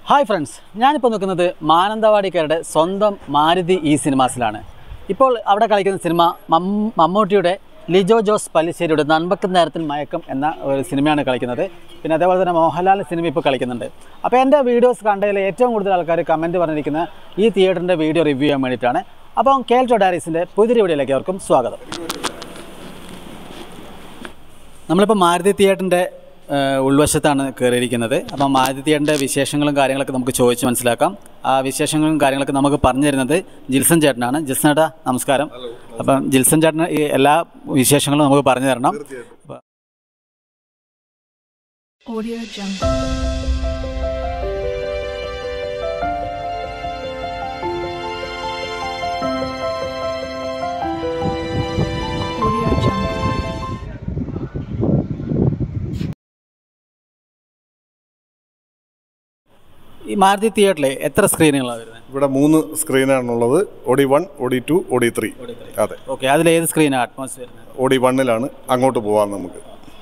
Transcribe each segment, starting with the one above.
Hi friends ഞാനിപ്പോൾ നിൽക്കുന്നത് മാനന്തവാടിക്കാരുടെ സ്വന്തം മാരുതി ഈ സിനിമാസിലാണ് ഇപ്പോൾ അവിടെ കളിക്കുന്ന സിനിമ മം- മമ്മൂട്ടിയുടെ ലിജോ ജോസ് പല്ലിശ്ശേരിയുടെ നൻപക്ക് നേരത്തിൽ മയക്കം എന്ന ഒരു സിനിമയാണ് കളിക്കുന്നത് പിന്നെ അതേപോലെ തന്നെ മോഹൻലാൽ സിനിമ ഇപ്പോൾ കളിക്കുന്നുണ്ട് അപ്പോൾ എൻ്റെ വീഡിയോസ് കണ്ടതിൽ ഏറ്റവും കൂടുതൽ ആൾക്കാർ കമൻറ്റ് പറഞ്ഞിരിക്കുന്ന ഈ തിയേറ്ററിൻ്റെ വീഡിയോ റിവ്യൂ ചെയ്യാൻ വേണ്ടിയിട്ടാണ് അപ്പം കേൾച്ചോ ഡയറീസിൻ്റെ പുതിയൊരു വീഡിയോയിലേക്ക് അവർക്കും സ്വാഗതം നമ്മളിപ്പോൾ മാരുതി തിയേറ്ററിൻ്റെ ഉൾവശത്താണ് കയറിയിരിക്കുന്നത് അപ്പം മാരുതി തിയേറ്ററിൻ്റെ വിശേഷങ്ങളും കാര്യങ്ങളൊക്കെ നമുക്ക് ചോദിച്ച് മനസ്സിലാക്കാം ആ വിശേഷങ്ങളും കാര്യങ്ങളൊക്കെ നമുക്ക് പറഞ്ഞു തരുന്നത് ജിൽസൺ ചേട്ടനാണ് ജിൽസൺ ചേട്ടാ നമസ്കാരം അപ്പം ജിൽസൺ ചേട്ടന് ഈ എല്ലാ വിശേഷങ്ങളും നമുക്ക് പറഞ്ഞു തരണം അപ്പം Audio Jungle. Audio Jungle. ഈ മാരുതി തിയേറ്ററിൽ എത്ര സ്ക്രീനുകളാണ് വരുന്നത് ഇവിടെ മൂന്ന് സ്ക്രീനാണുള്ളത് audi one audi two audi three അതെ ഓക്കെ അതിൽ ഏത് സ്ക്രീനാണ് അറ്റ്മോസ്ഫിയർ വരുന്നത് ഒഡി വണ്ണിലാണ് അങ്ങോട്ട് പോവാം നമുക്ക്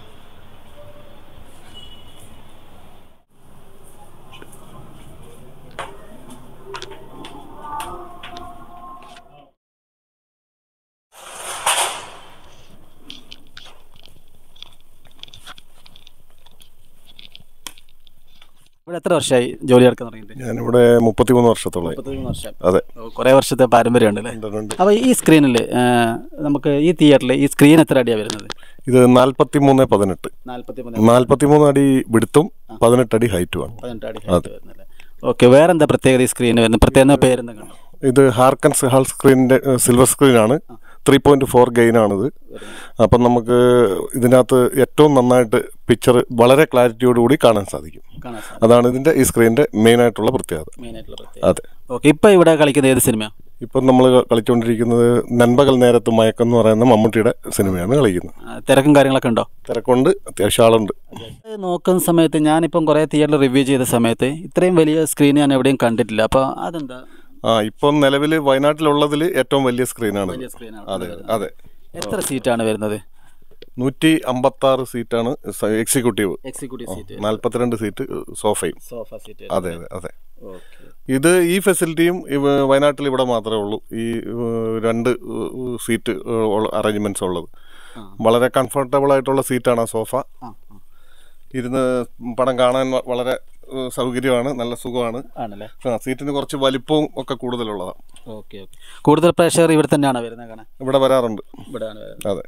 ഇവിടെ എത്ര വർഷമായി ജോലി എടുക്കാൻ തുടങ്ങിയിട്ട് ഞാനിവിടെ മുപ്പത്തിമൂന്ന് വർഷത്തോളമായി മുപ്പത്തിമൂന്ന് വർഷം അതെ കുറേ വർഷത്തെ പാരമ്പര്യമുണ്ട് അല്ലേ ഉണ്ട്, ഉണ്ട്. അപ്പോൾ ഈ സ്ക്രീനിൽ നമുക്ക് ഈ തിയേറ്ററിൽ ഈ സ്ക്രീൻ എത്ര അടിയാണ് വരുന്നത് ഇത് നാൽപ്പത്തി മൂന്ന് പതിനെട്ട് നാൽപ്പത്തി മൂന്ന് നാൽപ്പത്തി മൂന്ന് അടി വിടുത്തും പതിനെട്ട് അടി ഹൈറ്റുമാണ് പതിനെട്ട് അടി height വരുന്നല്ലേ ഓക്കെ വേറെ എന്താ പ്രത്യേകത ഈ സ്ക്രീൻ വരുന്നത് പ്രത്യേക പേരെന്തെങ്കിലും ഇത് ഹാർക്കൻസ് ഹാൾ സ്ക്രീനിൻ്റെ സിൽവർ സ്ക്രീനാണ് ത്രീ പോയിൻറ്റ് ഫോർ ഗെയിനാണിത് അപ്പം നമുക്ക് ഇതിനകത്ത് ഏറ്റവും നന്നായിട്ട് പിക്ചർ വളരെ ക്ലാരിറ്റിയോടുകൂടി കാണാൻ സാധിക്കും കാണാൻ അതാണ് ഇതിൻ്റെ ഈ സ്ക്രീനിൻ്റെ മെയിനായിട്ടുള്ള പ്രത്യേകത മെയിനായിട്ടുള്ള പ്രത്യേകത അതെ ഓക്കെ ഇപ്പോൾ ഇവിടെ കളിക്കുന്ന ഏത് സിനിമയാണ് ഇപ്പം നമ്മൾ കളിച്ചുകൊണ്ടിരിക്കുന്നത് നൻപകൽ നേരത്ത് മയക്കം എന്ന് പറയുന്ന മമ്മൂട്ടിയുടെ സിനിമയാണ് കളിക്കുന്നത് തിരക്കും കാര്യങ്ങളൊക്കെ ഉണ്ടോ തിരക്കുണ്ട് അത്യാവശ്യം ആളുണ്ട് അത് നോക്കുന്ന സമയത്ത് ഞാനിപ്പം കുറേ തിയേറ്ററിൽ റിവ്യൂ ചെയ്ത സമയത്ത് ഇത്രയും വലിയ സ്ക്രീൻ ഞാൻ എവിടെയും കണ്ടിട്ടില്ല അപ്പോൾ അതെന്താ ആ ഇപ്പം നിലവിൽ വയനാട്ടിലുള്ളതിൽ ഏറ്റവും വലിയ സ്ക്രീനാണ് വലിയ സ്ക്രീനാണ് അതെ അതെ എത്ര സീറ്റാണ് വരുന്നത് നൂറ്റി അമ്പത്താറ് സീറ്റാണ് സ- എക്സിക്യൂട്ടീവ് എക്സിക്യൂട്ടീവ് സീറ്റ് നാൽപ്പത്തിരണ്ട് സീറ്റ് സോഫയും സോഫ സീറ്റ് അതെ അതെ അതെ ഓക്കെ ഇത് ഈ ഫെസിലിറ്റിയും ഇവ- വയനാട്ടിൽ ഇവിടെ മാത്രമേ ഉള്ളൂ ഈ ഏഹ്, രണ്ട് ഏഹ്, സീറ്റ് അറേഞ്ച്മെന്റ്സ് ഉള്ളത് ആ. വളരെ കംഫർട്ടബിൾ ആയിട്ടുള്ള സീറ്റാണ് ആ സോഫ ആ ആ. ഇരുന്ന് പടം കാണാൻ വ- വളരെ ഏഹ്, സൗകര്യമാണ് നല്ല സുഖമാണ് ആണല്ലേ ആ, സീറ്റിന് കുറച്ച് വലിപ്പവും ഒക്കെ കൂടുതലുള്ളതാണ് ഓക്കെ ഓക്കെ കൂടുതൽ പ്രേക്ഷകർ ഇവിടെ തന്നെയാണ് വരുന്നത് കാണാൻ ഇവിടെ വരാറുണ്ട് ഇവിടെയാണ് വരുന്നത് അതെ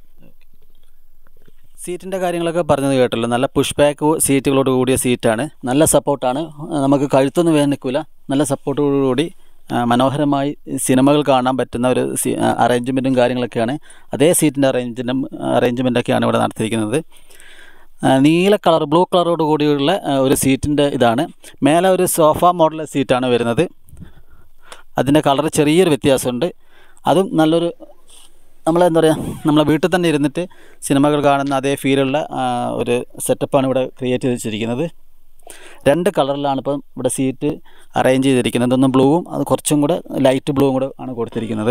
സീറ്റിൻ്റെ കാര്യങ്ങളൊക്കെ പറഞ്ഞത് കേട്ടല്ലോ നല്ല പുഷ് ബാക്ക് സീറ്റുകളോട് കൂടിയ സീറ്റാണ് നല്ല സപ്പോർട്ടാണ് നമുക്ക് കഴുത്തൊന്നും വേദന നിൽക്കില്ല നല്ല സപ്പോർട്ടോടുകൂടി ആ, മനോഹരമായി സിനിമകൾ കാണാൻ പറ്റുന്ന ഒരു സി അറേഞ്ച്മെൻറ്റും കാര്യങ്ങളൊക്കെയാണ് അതേ സീറ്റിൻ്റെ അറേഞ്ച്മെൻറ്റും അറേഞ്ച്മെൻറ്റൊക്കെയാണ് ഇവിടെ നടത്തിയിരിക്കുന്നത് ആ, നീല കളർ ബ്ലൂ കളറോട് കൂടിയുള്ള ആ, ഒരു സീറ്റിൻ്റെ ഇതാണ് മേലെ ഒരു സോഫ മോഡൽ സീറ്റാണ് വരുന്നത് അതിൻ്റെ കളർ ചെറിയൊരു വ്യത്യാസമുണ്ട് അതും നല്ലൊരു നമ്മൾ എന്താ പറയുക നമ്മളെ വീട്ടിൽ തന്നെ ഇരുന്നിട്ട് സിനിമകൾ കാണുന്ന അതേ ഫീലുള്ള ആ, ഒരു സെറ്റപ്പാണ് ഇവിടെ ക്രിയേറ്റ് ചെയ്ത് വെച്ചിരിക്കുന്നത് രണ്ട് കളറിലാണ് ഇപ്പം ഇവിടെ സീറ്റ് അറേഞ്ച് ചെയ്തിരിക്കുന്നത് ഒന്ന് ബ്ലൂവും അത് കുറച്ചും കൂടെ ലൈറ്റ് ബ്ലൂവും കൂടെ ആണ് കൊടുത്തിരിക്കുന്നത്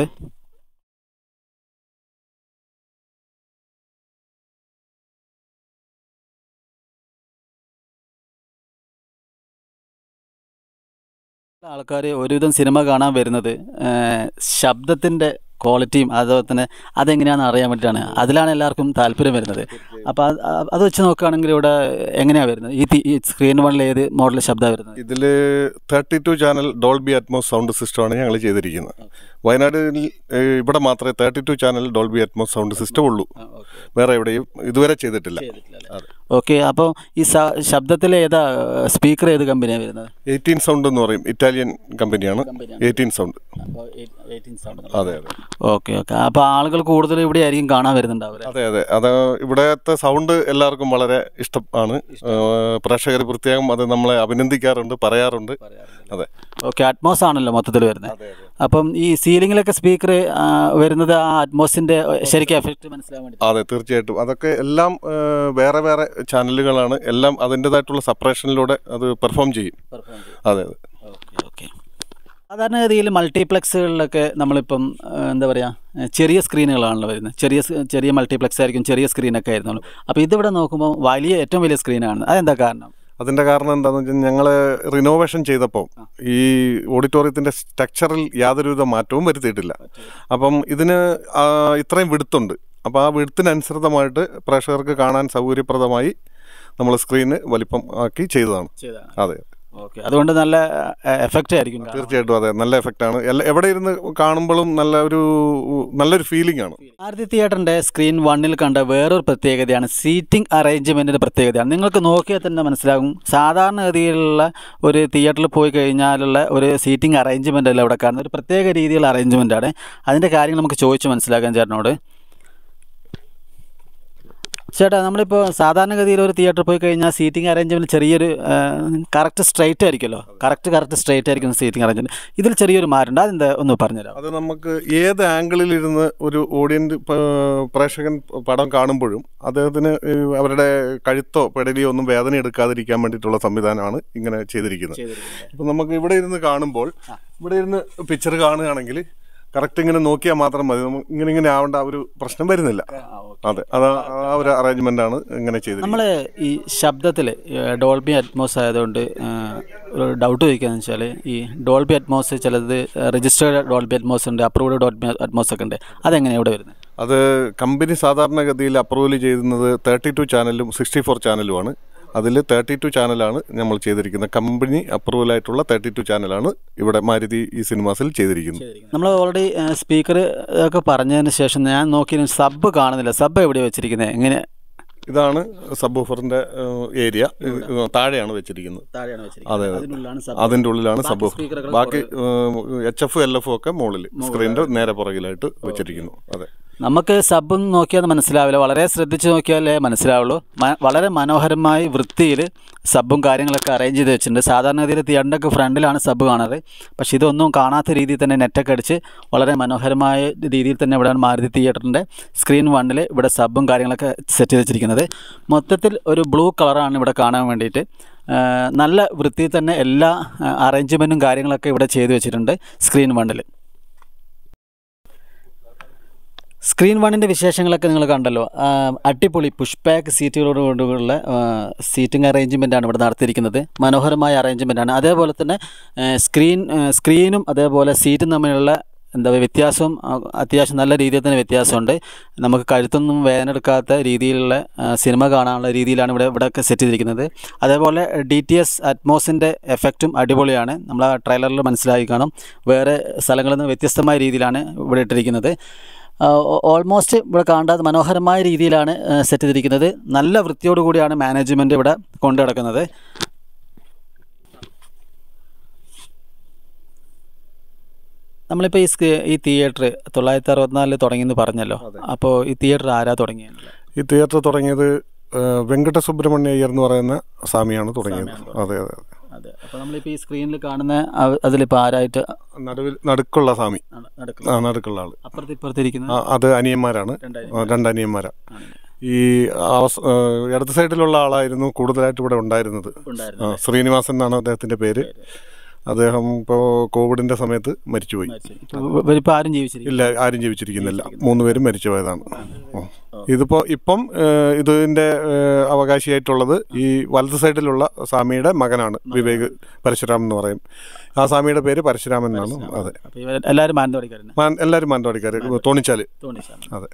ആൾക്കാർ ഒരുവിധം സിനിമ കാണാൻ വരുന്നത് ശബ്ദത്തിൻ്റെ ക്വാളിറ്റിയും അതുപോലെ തന്നെ അതെങ്ങനെയാണെന്ന് അറിയാൻ വേണ്ടിയിട്ടാണ് അതിലാണ് എല്ലാവർക്കും താല്പര്യം വരുന്നത് അപ്പോൾ അത് അത് വെച്ച് നോക്കുകയാണെങ്കിൽ ഇവിടെ എങ്ങനെയാണ് വരുന്നത് ഈ തി- ഈ സ്ക്രീൻ വണ്ണിൽ ഏത് മോഡൽ ശബ്ദമാണ് വരുന്നത് ഇതിൽ thirty two channel Dolby Atmos sound സിസ്റ്റമാണ് ഞങ്ങൾ ചെയ്തിരിക്കുന്നത് വയനാടിൽ ഏഹ്, ഇവിടെ മാത്രമേ thirty two channel Dolby Atmos sound system ഉള്ളൂ വേറെ എവിടെയും ഇതുവരെ ചെയ്തിട്ടില്ല അതെ ഓക്കെ അപ്പോൾ ഈ സ- ശബ്ദത്തിൽ ഏതാ സ്പീക്കർ ഏത് കമ്പനിയാണ് വരുന്നത് എയ്റ്റീൻ സൗണ്ട് എന്ന് പറയും ഇറ്റാലിയൻ കമ്പനിയാണ് എയ്റ്റീൻ സൗണ്ട് അതെ അതെ ഓക്കെ ഓക്കെ അപ്പോൾ ആളുകൾ കൂടുതൽ ഇവിടെ ആയിരിക്കും കാണാൻ വരുന്നുണ്ടാവില്ല അതെ അതെ അത് ഇവിടത്തെ സൗണ്ട് എല്ലാവർക്കും വളരെ ഇഷ്ടമാണ് പ്രേക്ഷകർ പ്രത്യേകം അത് നമ്മളെ അഭിനന്ദിക്കാറുണ്ട് പറയാറുണ്ട് അതെ ഓക്കെ അറ്റ്മോസ് ആണല്ലോ മൊത്തത്തിൽ വരുന്നത് അതെ അതെ അപ്പം ഈ സീലിങ്ങിലൊക്കെ സ്പീക്കർ വരുന്നത് ആ അറ്റ്മോസിൻ്റെ ശരിക്കും എഫക്റ്റ് മനസ്സിലാൻ വേണ്ടി അതെ തീർച്ചയായിട്ടും അതൊക്കെ എല്ലാം ഏഹ്, വേറെ വേറെ ചാനലുകളാണ് എല്ലാം അതിൻ്റെതായിട്ടുള്ള സെപ്പറേഷനിലൂടെ അത് പെർഫോം ചെയ്യും അതെ അതെ ഓക്കെ ഓക്കെ സാധാരണഗതിയിൽ മൾട്ടിപ്ലക്സുകളിലൊക്കെ നമ്മളിപ്പം ആ, എന്താ പറയുക ചെറിയ സ്ക്രീനുകളാണല്ലോ വരുന്നത് ചെറിയ സ്- ചെറിയ മൾട്ടിപ്ലക്സ് ആയിരിക്കും ചെറിയ സ്ക്രീനൊക്കെ ആയിരുന്നുള്ളൂ അപ്പോൾ ഇതിവിടെ നോക്കുമ്പോൾ വലിയ ഏറ്റവും വലിയ സ്ക്രീനാണ് അതെന്താ കാരണം അതിൻ്റെ കാരണം എന്താണെന്ന് വെച്ചാൽ ഞങ്ങൾ റിനോവേഷൻ ചെയ്തപ്പോൾ ഈ ഓഡിറ്റോറിയത്തിൻ്റെ സ്ട്രക്ചറിൽ യാതൊരുവിധ മാറ്റവും വരുത്തിയിട്ടില്ല അപ്പം ഇതിന് ആ, ഇത്രയും വിടുത്തുണ്ട് അപ്പോൾ ആ വിടുത്തിനനുസൃതമായിട്ട് പ്രേക്ഷകർക്ക് കാണാൻ സൗകര്യപ്രദമായി നമ്മൾ സ്ക്രീന് വലിപ്പം ആക്കി ചെയ്തതാണ് ചെയ്തതാണ് അതെ ഓക്കെ അതുകൊണ്ട് നല്ല എഫക്റ്റ് ആയിരിക്കും കാണാൻ. തീർച്ചയായിട്ടും അതെ നല്ല എഫക്റ്റാണ് എല്ലാ എവിടെ ഇരുന്ന് കാണുമ്പോഴും നല്ല ഒരു നല്ലൊരു ഫീലിംഗ് ആണ് ഭാരതി തിയേറ്ററിന്റെ സ്ക്രീൻ വണ്ണിൽ കണ്ട വേറൊരു പ്രത്യേകതയാണ് സീറ്റിംഗ് അറേഞ്ച്മെന്റിന്റെ പ്രത്യേകതയാണ് നിങ്ങൾക്ക് നോക്കിയാൽ തന്നെ മനസ്സിലാകും സാധാരണഗതിയിലുള്ള ഒരു തിയേറ്ററിൽ പോയി കഴിഞ്ഞാലുള്ള ഒരു സീറ്റിംഗ് അറേഞ്ച്മെന്റ് അല്ല ഇവിടെ കാണുന്നത് ഒരു പ്രത്യേക രീതിയിലുള്ള അറേഞ്ച്മെന്റ് ആണ് അതിന്റെ കാര്യങ്ങൾ നമുക്ക് ചോദിച്ച് മനസ്സിലാക്കാൻ ചേട്ടനോട് ചേട്ടാ നമ്മളിപ്പോൾ സാധാരണഗതിയിൽ ഒരു തിയേറ്ററിൽ പോയി കഴിഞ്ഞാൽ സീറ്റിംഗ് അറേഞ്ച്മെന്റ് ചെറിയൊരു കറക്റ്റ് സ്ട്രൈറ്റ് ആയിരിക്കുമല്ലോ കറക്റ്റ് കറക്റ്റ് സ്ട്രൈറ്റ് ആയിരിക്കും സീറ്റിംഗ് അറേഞ്ച്മെന്റ് ഇതിൽ ചെറിയൊരു മാറ്റമുണ്ട് അതെന്താ ഒന്ന് പറഞ്ഞുതരാം അത് നമുക്ക് ഏത് ആംഗിളിൽ ഇരുന്ന് ഒരു ഓഡിയൻസ് പ്രേക്ഷകൻ പടം കാണുമ്പോഴും അദ്ദേഹത്തിന് ഈ അവരുടെ കഴുത്തോ പെടലിയോ ഒന്നും വേദന എടുക്കാതിരിക്കാൻ വേണ്ടിയിട്ടുള്ള സംവിധാനമാണ് ഇങ്ങനെ ചെയ്തിരിക്കുന്നത് ഇപ്പം നമുക്ക് ഇവിടെ ഇരുന്ന് കാണുമ്പോൾ ഇവിടെ ഇരുന്ന് പിക്ചർ കാണുകയാണെങ്കിൽ കറക്റ്റ് ഇങ്ങനെ നോക്കിയാൽ മാത്രം മതി നമുക്ക് ഇങ്ങനെ ഇങ്ങനെ ആവേണ്ട ആ ഒരു പ്രശ്നം വരുന്നില്ല അതെ അത് ആ ഒരു അറേഞ്ച്മെന്റ് ആണ് ഇങ്ങനെ ചെയ്തിരിക്കുന്നത് നമ്മൾ ഈ ശബ്ദത്തിൽ ഡോൾബി അറ്റ്മോസ് ആയതുകൊണ്ട് ആ, ഒരു ഡൗട്ട് ചോദിക്കാന്ന് വെച്ചാൽ ഈ ഡോൾബി അറ്റ്മോസ് ചിലത് രജിസ്റ്റേർഡ് ഡോൾബി അറ്റ്മോസ് ഉണ്ട് അപ്രൂവ്ഡ് ഡോൾബി അറ്റ്മോസ് ഒക്കെ ഉണ്ട് അതെങ്ങനെയാണ് ഇവിടെ വരുന്നത് അത് കമ്പനി സാധാരണഗതിയിൽ അപ്രൂവൽ ചെയ്യുന്നത് തേർട്ടി ടു ചാനലും സിക്സ്റ്റി ഫോർ ചാനലുമാണ് അതിൽ തേർട്ടി ടു ചാനലാണ് നമ്മൾ ചെയ്തിരിക്കുന്നത് കമ്പനി അപ്രൂവൽ ആയിട്ടുള്ള തേർട്ടി ടു ചാനലാണ് ഇവിടെ മാരുതി ഈ സിനിമാസിൽ ചെയ്തിരിക്കുന്നത് നമ്മൾ ഓൾറെഡി സ്പീക്കർ ഒക്കെ പറഞ്ഞതിന് ശേഷം ഞാൻ നോക്കി സബ് കാണുന്നില്ല സബ് എവിടെയാണ് വെച്ചിരിക്കുന്നത് എങ്ങനെ ഇതാണ് സബ് ഓഫറിന്റെ ഏരിയ താഴെയാണ് വെച്ചിരിക്കുന്നത് താഴെയാണ് അതെ അതെ അതിനുള്ളിലാണ് അതിന്റെ ഉള്ളിലാണ് സബ് ഓഫർ speaker കൾ ബാക്കി എച്ച് എഫ് എൽ എഫ് ഒക്കെ മുകളിൽ സ്ക്രീനിന്റെ നേരെ പുറകിലായിട്ട് വെച്ചിരിക്കുന്നു അതെ നമുക്ക് സബും നോക്കിയാൽ മനസ്സിലാവില്ല വളരെ ശ്രദ്ധിച്ച് നോക്കിയാലേ മനസ്സിലാവുള്ളൂ മ- വളരെ മനോഹരമായി വൃത്തിയിൽ സബും കാര്യങ്ങളൊക്കെ അറേഞ്ച് ചെയ്ത് വെച്ചിട്ടുണ്ട് സാധാരണ ഗതിയിൽ തിയേറ്ററിൻ്റെ ഫ്രണ്ടിലാണ് സബ് കാണാറ് പക്ഷേ ഇതൊന്നും കാണാത്ത രീതിയിൽ തന്നെ നെറ്റൊക്കെ അടിച്ച് വളരെ മനോഹരമായ രീതിയിൽ തന്നെ ഇവിടെയാണ് മാരുതി തിയേറ്ററിൻ്റെ സ്ക്രീൻ വണ്ണിൽ ഇവിടെ സബും കാര്യങ്ങളൊക്കെ സെറ്റ് ചെയ്ത് വെച്ചിരിക്കുന്നത് മൊത്തത്തിൽ ഒരു ബ്ലൂ കളറാണ് ഇവിടെ കാണാൻ വേണ്ടിയിട്ട് ആ, നല്ല വൃത്തിയിൽ തന്നെ എല്ലാ അറേഞ്ച്മെൻറ്റും കാര്യങ്ങളൊക്കെ ഇവിടെ ചെയ്തു വെച്ചിട്ടുണ്ട് സ്ക്രീൻ വണ്ണിൽ സ്ക്രീൻ വണ്ണിൻ്റെ വിശേഷങ്ങളൊക്കെ നിങ്ങൾ കണ്ടല്ലോ ആ, അടിപൊളി പുഷ് ബാക്ക് സീറ്റുകളോടുകൂടിയുള്ള സീറ്റിംഗ് അറേഞ്ച്മെൻ്റാണ് ഇവിടെ നടത്തിയിരിക്കുന്നത് മനോഹരമായ അറേഞ്ച്മെൻ്റാണ് അതേപോലെ തന്നെ ആ, സ്ക്രീൻ ആ, സ്ക്രീനും അതേപോലെ സീറ്റും തമ്മിലുള്ള എന്താ പറയുക വ്യത്യാസവും ആ, അത്യാവശ്യം നല്ല രീതിയിൽ തന്നെ വ്യത്യാസമുണ്ട് നമുക്ക് കഴുത്തൊന്നും വേദന എടുക്കാത്ത രീതിയിലുള്ള ആ, സിനിമ കാണാനുള്ള രീതിയിലാണ് ഇവിടെ ഇവിടെയൊക്കെ സെറ്റ് ചെയ്തിരിക്കുന്നത് അതേപോലെ ഡി ടി എസ് അറ്റ്മോസിൻ്റെ എഫക്റ്റും അടിപൊളിയാണ് നമ്മൾ ആ ട്രെയിലറിൽ മനസ്സിലായി കാണും വേറെ സ്ഥലങ്ങളിൽ നിന്ന് വ്യത്യസ്തമായ രീതിയിലാണ് ഇവിടെ ഇട്ടിരിക്കുന്നത് ഓൾമോസ്റ്റ് ഇവിടെ കാണാതെ മനോഹരമായ രീതിയിലാണ് സെറ്റ് ചെയ്തിരിക്കുന്നത് നല്ല വൃത്തിയോടുകൂടിയാണ് മാനേജ്മെൻറ്റ് ഇവിടെ കൊണ്ടു നടക്കുന്നത് നമ്മളിപ്പോൾ ഈ സ്ക്രീ ഈ തിയേറ്റർ തൊള്ളായിരത്തി അറുപത്തിനാലിൽ തുടങ്ങിയെന്ന് പറഞ്ഞല്ലോ അപ്പോൾ ഈ തിയേറ്റർ ആരാ തുടങ്ങിയത് ഈ തിയേറ്റർ തുടങ്ങിയത് ആ, വെങ്കട്ട സുബ്രഹ്മണ്യ അയ്യർ എന്ന് പറയുന്ന സ്വാമിയാണ് തുടങ്ങിയത് അതെ അതെ അതെ അതെ അപ്പോൾ നമ്മളിപ്പോൾ ഈ സ്ക്രീനിൽ കാണുന്ന അവ- അതിലിപ്പോൾ ആരായിട്ട് നടുവിൽ നടുക്കുള്ള സ്വാമി നട- നടക്കുന്നത് ആ നടുക്കുള്ള ആള് അപ്പുറത്ത് ഇപ്പുറത്തിരിക്കുന്നത് ആ, അത് അനിയന്മാരാണ് ആ, രണ്ട് അനിയന്മാരാണ് ഈ അവസ- ആ, ഇടത് സൈഡിലുള്ള ആളായിരുന്നു കൂടുതലായിട്ട് ഇവിടെ ഉണ്ടായിരുന്നത് ഉണ്ടായിരുന്നു ആ, ശ്രീനിവാസൻ എന്നാണ് അദ്ദേഹത്തിന്റെ പേര് അദ്ദേഹം ഇപ്പോൾ കോവിഡിന്റെ സമയത്ത് മരിച്ചുപോയി ഇവരിപ്പോൾ ആരും ജീവിച്ചിരിക്കും ഇല്ല ആരും ജീവിച്ചിരിക്കുന്നില്ല മൂന്ന് പേരും മരിച്ചു പോയതാണ് ഓ. ഇതിപ്പോ ഇപ്പം ഏഹ്, ഇതിന്റെ ഏഹ്, അവകാശിയായിട്ടുള്ളത് ഈ വലത് സൈഡിലുള്ള സ്വാമിയുടെ മകനാണ് വിവേക് പരശുരാമൻ എന്ന് പറയും ആ സ്വാമിയുടെ പേര് പരശുരാമൻ എന്നാണ് അതെ അപ്പോൾ ഇവർ എല്ലാവരും മാനന്തവാടിക്കാരനെ മാൻ- എല്ലാവരും മാനന്തവാടിക്കാർ തോണിച്ചാല് തോന്നിച്ചാണ് അതെ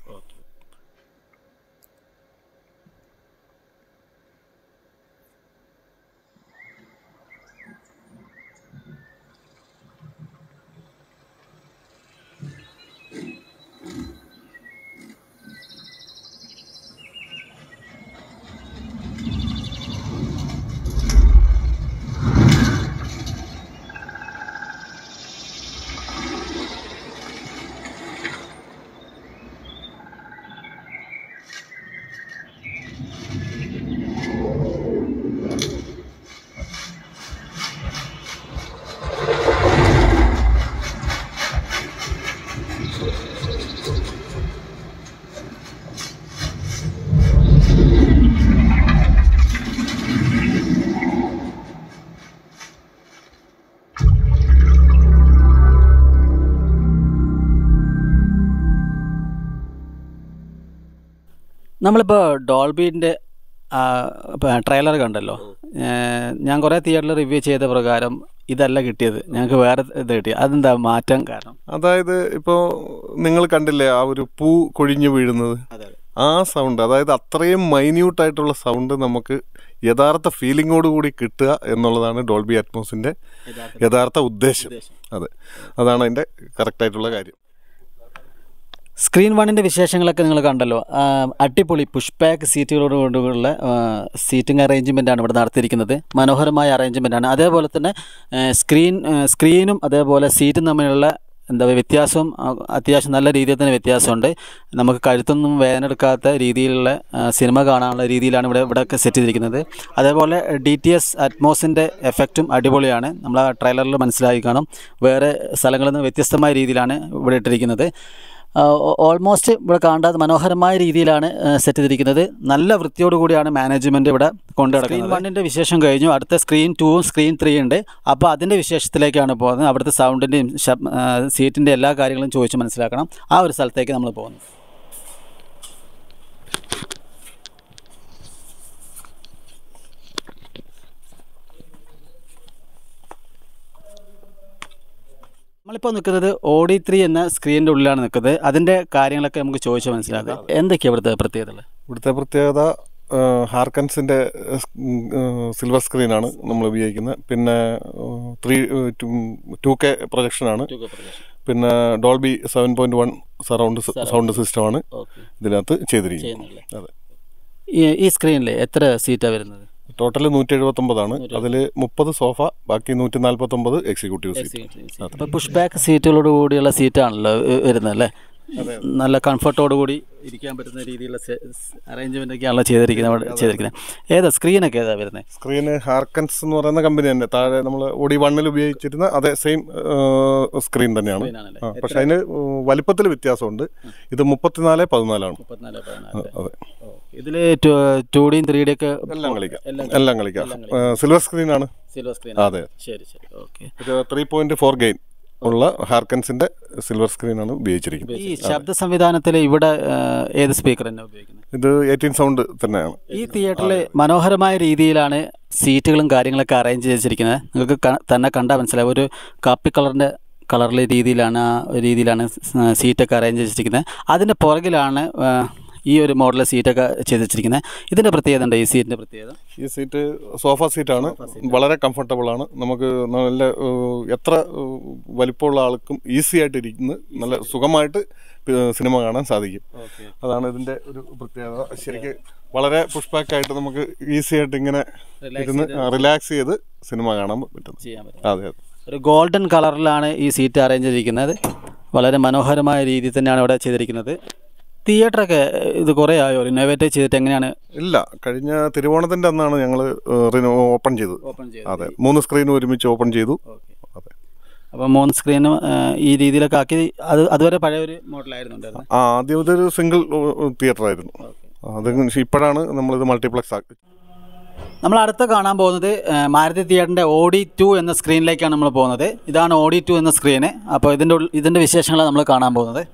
നമ്മളിപ്പോൾ ഡോൾബീൻ്റെ ട്രെയിലർ കണ്ടല്ലോ ഏഹ്, ഞാൻ കുറേ തിയേറ്ററിൽ റിവ്യൂ ചെയ്ത പ്രകാരം ഇതല്ല കിട്ടിയത് ഞങ്ങൾക്ക് വേറെ ഇത് കിട്ടി അതെന്താ മാറ്റം കാരണം അതായത് ഇപ്പോൾ നിങ്ങൾ കണ്ടില്ലേ ആ ഒരു പൂ കൊഴിഞ്ഞു വീഴുന്നത് ആ സൗണ്ട് അതായത് അത്രയും മൈന്യൂട്ടായിട്ടുള്ള സൗണ്ട് നമുക്ക് യഥാർത്ഥ ഫീലിങ്ങോട് കൂടി കിട്ടുക എന്നുള്ളതാണ് ഡോൾബി അറ്റ്മോസിന്റെ യഥാർത്ഥ ഉദ്ദേശം അതെ അതാണ് അതിന്റെ കറക്റ്റായിട്ടുള്ള കാര്യം സ്ക്രീൻ വണ്ണിൻ്റെ വിശേഷങ്ങളൊക്കെ നിങ്ങൾ കണ്ടല്ലോ ആ, അടിപൊളി പുഷ് ബാക്ക് സീറ്റുകളോട് കൊണ്ടുള്ള സീറ്റിംഗ് അറേഞ്ച്മെൻ്റ് ആണ് ഇവിടെ നടത്തിയിരിക്കുന്നത് മനോഹരമായ അറേഞ്ച്മെൻ്റ് ആണ് അതേപോലെ തന്നെ ആ, സ്ക്രീൻ ആ, സ്ക്രീനും അതേപോലെ സീറ്റും തമ്മിലുള്ള എന്താ പറയുക വ്യത്യാസവും ആ, അത്യാവശ്യം നല്ല രീതിയിൽ തന്നെ വ്യത്യാസമുണ്ട് നമുക്ക് കഴുത്തൊന്നും വേദനെടുക്കാത്ത രീതിയിലുള്ള ആ, സിനിമ കാണാനുള്ള രീതിയിലാണ് ഇവിടെ ഇവിടെയൊക്കെ സെറ്റ് ചെയ്തിരിക്കുന്നത് അതേപോലെ ഡി ടി എസ് അറ്റ്മോസിൻ്റെ എഫക്റ്റും അടിപൊളിയാണ് നമ്മൾ ആ ട്രെയിലറിൽ മനസ്സിലായി കാണും വേറെ സ്ഥലങ്ങളിൽ നിന്ന് വ്യത്യസ്തമായ രീതിയിലാണ് ഇവിടെ ഇട്ടിരിക്കുന്നത് ഓൾമോസ്റ്റ് ഇവിടെ കാണാതെ മനോഹരമായ രീതിയിലാണ് സെറ്റ് ചെയ്തിരിക്കുന്നത് നല്ല വൃത്തിയോട് കൂടിയാണ് മാനേജ്മെൻറ്റ് ഇവിടെ കൊണ്ടു നടക്കുന്നത് വണ്ണിൻ്റെ വിശേഷം കഴിഞ്ഞു അടുത്ത സ്ക്രീൻ ടൂവും സ്ക്രീൻ ത്രീ ഉണ്ട് അപ്പോൾ അതിൻ്റെ വിശേഷത്തിലേക്കാണ് പോകുന്നത് അവിടുത്തെ സൗണ്ടിൻ്റെയും സീറ്റിൻ്റെ എല്ലാ കാര്യങ്ങളും ചോദിച്ച് മനസ്സിലാക്കണം ആ ഒരു സ്ഥലത്തേക്ക് നമ്മൾ പോകുന്നത് നമ്മളിപ്പോൾ നിൽക്കുന്നത് ഓഡി ത്രീ എന്ന സ്ക്രീനിൻ്റെ ഉള്ളിലാണ് നിൽക്കുന്നത് അതിൻ്റെ കാര്യങ്ങളൊക്കെ നമുക്ക് ചോദിച്ച് മനസ്സിലാക്കാം എന്തൊക്കെയാണ് ഇവിടുത്തെ പ്രത്യേകതകൾ ഇവിടുത്തെ പ്രത്യേകത ഹാർക്കൻസിന്റെ സിൽവർ സ്ക്രീനാണ് നമ്മൾ ഉപയോഗിക്കുന്നത് പിന്നെ ത്രീ ടു കെ പ്രൊജക്ഷനാണ് പിന്നെ Dolby seven point one surround sound സിസ്റ്റമാണ് ഓക്കെ ഇതിനകത്ത് ചെയ്തിരിക്കുന്നത് ചെയ്യുന്നുള്ളേ അതെ ഈ ഈ സ്ക്രീനിൽ എത്ര സീറ്റാണ് വരുന്നത് ടോട്ടൽ നൂറ്റി എഴുപത്തൊമ്പതാണ് അതിൽ മുപ്പത് സോഫ ബാക്കി നൂറ്റി നാൽപ്പത്തൊമ്പത് എക്സിക്യൂട്ടീവ് സീറ്റ് അപ്പോൾ പുഷ് ബാക്ക് സീറ്റുകളോട് കൂടിയുള്ള സീറ്റാണല്ലോ വരുന്നത് അല്ലേ നല്ല കംഫർട്ടോട് കൂടി ഇരിക്കാൻ പറ്റുന്ന രീതിയിലുള്ള അറേഞ്ച്മെൻ്റ് ഒക്കെയാണല്ലോ ചെയ്തിരിക്കുന്നത് അവിടെ ചെയ്തിരിക്കുന്നത് ഏതാ സ്ക്രീനൊക്കെ ഏതാ വരുന്നത് സ്ക്രീന് ഹാർക്കൻസ് എന്ന് പറയുന്ന കമ്പനി തന്നെ താഴെ നമ്മൾ ഓടി വണ്ണിൽ ഉപയോഗിച്ചിരുന്ന അതേ സെയിം സ്ക്രീൻ തന്നെയാണ് സ്ക്രീനാണല്ലേ? ആ, പക്ഷെ അതിന് വലിപ്പത്തിൽ വ്യത്യാസമുണ്ട് ഇത് മുപ്പത്തിനാല് പതിനാലാണ് മുപ്പത്തിനാല് പതിനാല് അതെ ഇതിൽ ടു ഡിയും ത്രീ ഡി ഒക്കെ എല്ലാം കളിക്കാം എല്ലാം കളിക്കാം സിൽവർ സ്ക്രീനാണ് സിൽവർ സ്ക്രീൻ അതെ ശരി ശരി ഓക്കെ ഒരു ത്രീ പോയിന്റ് ഫോർ ഗെയിൻ ഉള്ള ഹാർക്കൻസിന്റെ സിൽവർ സ്ക്രീനാണ് ഉപയോഗിച്ചിരിക്കുന്നത് ഈ ശബ്ദ സംവിധാനത്തിൽ ഇവിടെ ആ, ഏത് സ്പീക്കർ തന്നെ ഉപയോഗിക്കുന്നത് ഇത് എയ്റ്റീൻ സൗണ്ട് തന്നെയാണ് ഈ തിയേറ്ററിൽ മനോഹരമായ രീതിയിലാണ് സീറ്റുകളും കാര്യങ്ങളൊക്കെ അറേഞ്ച് ചെയ്തിരിക്കുന്നത് നിങ്ങൾക്ക് ക- തന്നെ കണ്ടാൽ മനസ്സിലാവും ഒരു കാപ്പി കളറിൻ്റെ കളറിലെ രീതിയിലാണ് ആ രീതിയിലാണ് സ് സീറ്റൊക്കെ അറേഞ്ച് ചെയ്തിരിക്കുന്നത് അതിൻ്റെ പുറകിലാണ് ആ, ഈ ഒരു മോഡൽ സീറ്റൊക്കെ ചെയ്ത് വെച്ചിരിക്കുന്നത് ഇതിൻ്റെ പ്രത്യേകത ഉണ്ട് ഈ സീറ്റിൻ്റെ പ്രത്യേകത ഈ സീറ്റ് സോഫ സീറ്റാണ് വളരെ കംഫർട്ടബിൾ ആണ് നമുക്ക് നല്ല ഏഹ്, എത്ര ഏഹ്, വലിപ്പമുള്ള ആൾക്കും ഈസി ആയിട്ട് ഇരിക്കുന്ന നല്ല സുഖമായിട്ട് പ് സിനിമ കാണാൻ സാധിക്കും അതാണ് ഇതിന്റെ ഒരു പ്രത്യേകത ശരിക്ക് വളരെ പുഷ്പാക്കായിട്ട് നമുക്ക് ഈസി ആയിട്ട് ഇങ്ങനെ ഇരുന്ന് റിലാക്സ് ചെയ്ത് സിനിമ കാണാൻ പറ്റുന്നു ചെയ്യാൻ പറ്റും അതെ അതെ ഒരു ഗോൾഡൻ കളറിലാണ് ഈ സീറ്റ് അറേഞ്ച് ചെയ്തിരിക്കുന്നത് വളരെ മനോഹരമായ രീതിയിൽ തന്നെയാണ് ഇവിടെ ചെയ്തിരിക്കുന്നത് തിയേറ്ററൊക്കെ ഇത് കുറേ ആയോ റിനോവേറ്റ് ചെയ്തിട്ട് എങ്ങനെയാണ് ഇല്ല കഴിഞ്ഞ തിരുവോണത്തിന്റെ അന്നാണ് ഞങ്ങൾ ഓപ്പൺ ചെയ്തത് ഓപ്പൺ അതെ മൂന്ന് സ്ക്രീൻ ഒരുമിച്ച് ഓപ്പൺ ചെയ്തു ഓക്കെ അതെ അപ്പോൾ മൂന്ന് സ്ക്രീനും ഈ രീതിയിലൊക്കെ ആക്കി അത് അതുവരെ പഴയ ഒരു മോഡലായിരുന്നു ഉണ്ടായിരുന്നത് ആ ആദ്യം ഇതൊരു സിംഗിൾ തിയേറ്റർ ആയിരുന്നു അത് ഇപ്പോഴാണ് നമ്മളിത് മൾട്ടിപ്ലക്സ് ആക്കി നമ്മൾ അടുത്ത കാണാൻ പോകുന്നത് ആ, മാരുതി തിയേറ്ററിൻ്റെ ഓഡി ടു എന്ന സ്ക്രീനിലേക്കാണ് നമ്മൾ പോകുന്നത് ഇതാണ് ഓഡി ടു എന്ന സ്ക്രീന് അപ്പോൾ ഇതിൻ്റെ ഉള്ളിൽ ഇതിൻ്റെ വിശേഷങ്ങളാണ് നമ്മൾ കാണാൻ പോകുന്നത്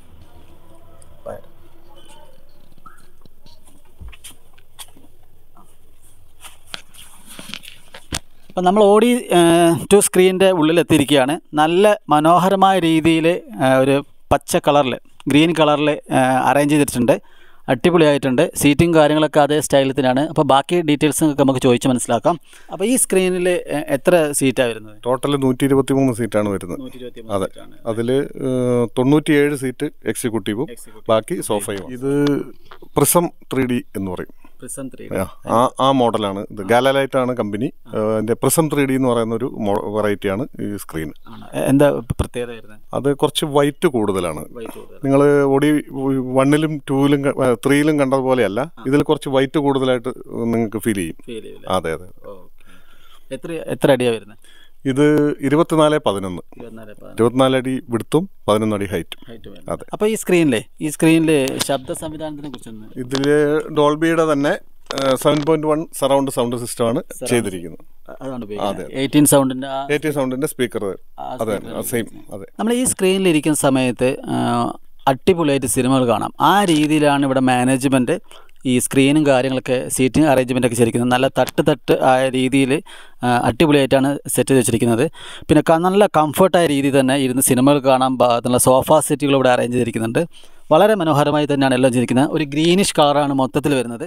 അപ്പം നമ്മൾ ഓടി ടു സ്ക്രീനിൻ്റെ ഉള്ളിലെത്തിയിരിക്കുകയാണ് നല്ല മനോഹരമായ രീതിയിൽ ഒരു പച്ച കളറിൽ ഗ്രീൻ കളറിൽ അറേഞ്ച് ചെയ്തിട്ടുണ്ട് അടിപൊളിയായിട്ടുണ്ട് സീറ്റിംഗ് കാര്യങ്ങളൊക്കെ അതേ സ്റ്റൈലിൽ തന്നെയാണ് അപ്പോൾ ബാക്കി ഡീറ്റെയിൽസ് ഒക്കെ നമുക്ക് ചോദിച്ച് മനസ്സിലാക്കാം അപ്പോൾ ഈ സ്ക്രീനിൽ എത്ര സീറ്റാണ് വരുന്നത് ടോട്ടൽ നൂറ്റി ഇരുപത്തി മൂന്ന് സീറ്റാണ് വരുന്നത് അതെ അതിൽ തൊണ്ണൂറ്റിയേഴ് സീറ്റ് എക്സിക്യൂട്ടീവും ബാക്കി സോഫയും ഇത് പ്രിസം ത്രീ ഡി എന്ന് പറയും പ്രിസം ത്രീ ആ, ആ ആ മോഡലാണ് ഇത് ഗാലലൈറ്റ് ആണ് കമ്പനി അതിന്റെ പ്രിസം ത്രീ ഡി എന്ന് പറയുന്ന ഒരു വെറൈറ്റിയാണ് ഈ സ്ക്രീൻ ആണ് എന്താ പ്രത്യേകത വരുന്നത് അത് കുറച്ച് വൈറ്റ് കൂടുതലാണ് വൈറ്റ് കൂടുതൽ നിങ്ങൾ ഓടി വണ്ണിലും ടൂവിലും ത്രീയിലും കണ്ടതുപോലെയല്ല ഇതിൽ കുറച്ച് വൈറ്റ് കൂടുതലായിട്ട് നിങ്ങൾക്ക് ഫീൽ ചെയ്യും ഫീൽ ചെയ്യില്ല അതെ അതെ ഓക്കെ എത്ര എത്ര അടിയാണ് വരുന്നത് ഇത് ഇരുപത്തിനാല് പതിനൊന്ന് ഇരുപത്തിനാല് പതിനാല് ഇരുപത്തിനാല് അടി വിടുത്തും പതിനൊന്ന് അടി ഹൈറ്റും ഹൈറ്റ് വേണം അതെ അപ്പോൾ ഈ സ്ക്രീനിലെ ഈ സ്ക്രീനിൽ ശബ്ദ സംവിധാനത്തിനെ കുറിച്ചൊന്ന് ഇതിൽ ഡോൾബിയുടെ തന്നെ seven point one surround sound സിസ്റ്റമാണ് ചെയ്തിരിക്കുന്നത് അതാണ് ഉപയോഗിക്കുന്നത് എയ്റ്റീൻ സൗണ്ടിൻ്റെ ആ എയ്റ്റി സൗണ്ടിന്റെ സ്പീക്കർ ആ അതെ സെയിം അതെ നമ്മൾ ഈ സ്ക്രീനിൽ ഇരിക്കുന്ന സമയത്ത് ആ, അടിപൊളിയായിട്ട് സിനിമകൾ കാണാം ആ രീതിയിലാണ് ഇവിടെ മാനേജ്മെൻറ്റ് ഈ സ്ക്രീനും കാര്യങ്ങളൊക്കെ സീറ്റിംഗ് അറേഞ്ച്മെൻ്റ് ഒക്കെ ചെയ്തിരിക്കുന്നത് നല്ല തട്ട് തട്ട് ആയ രീതിയിൽ അടിപൊളിയായിട്ടാണ് സെറ്റ് ചെയ്ത് വെച്ചിരിക്കുന്നത് പിന്നെ ക- നല്ല കംഫർട്ടായ രീതിയിൽ തന്നെ ഇരുന്ന് സിനിമകൾ കാണാൻ പാകത്തിനുള്ള സോഫ സെറ്റുകൾ ഇവിടെ അറേഞ്ച് ചെയ്തിരിക്കുന്നുണ്ട് വളരെ മനോഹരമായി തന്നെയാണ് എല്ലാം ചെയ്തിരിക്കുന്നത് ഒരു ഗ്രീനിഷ് കളറാണ് മൊത്തത്തിൽ വരുന്നത്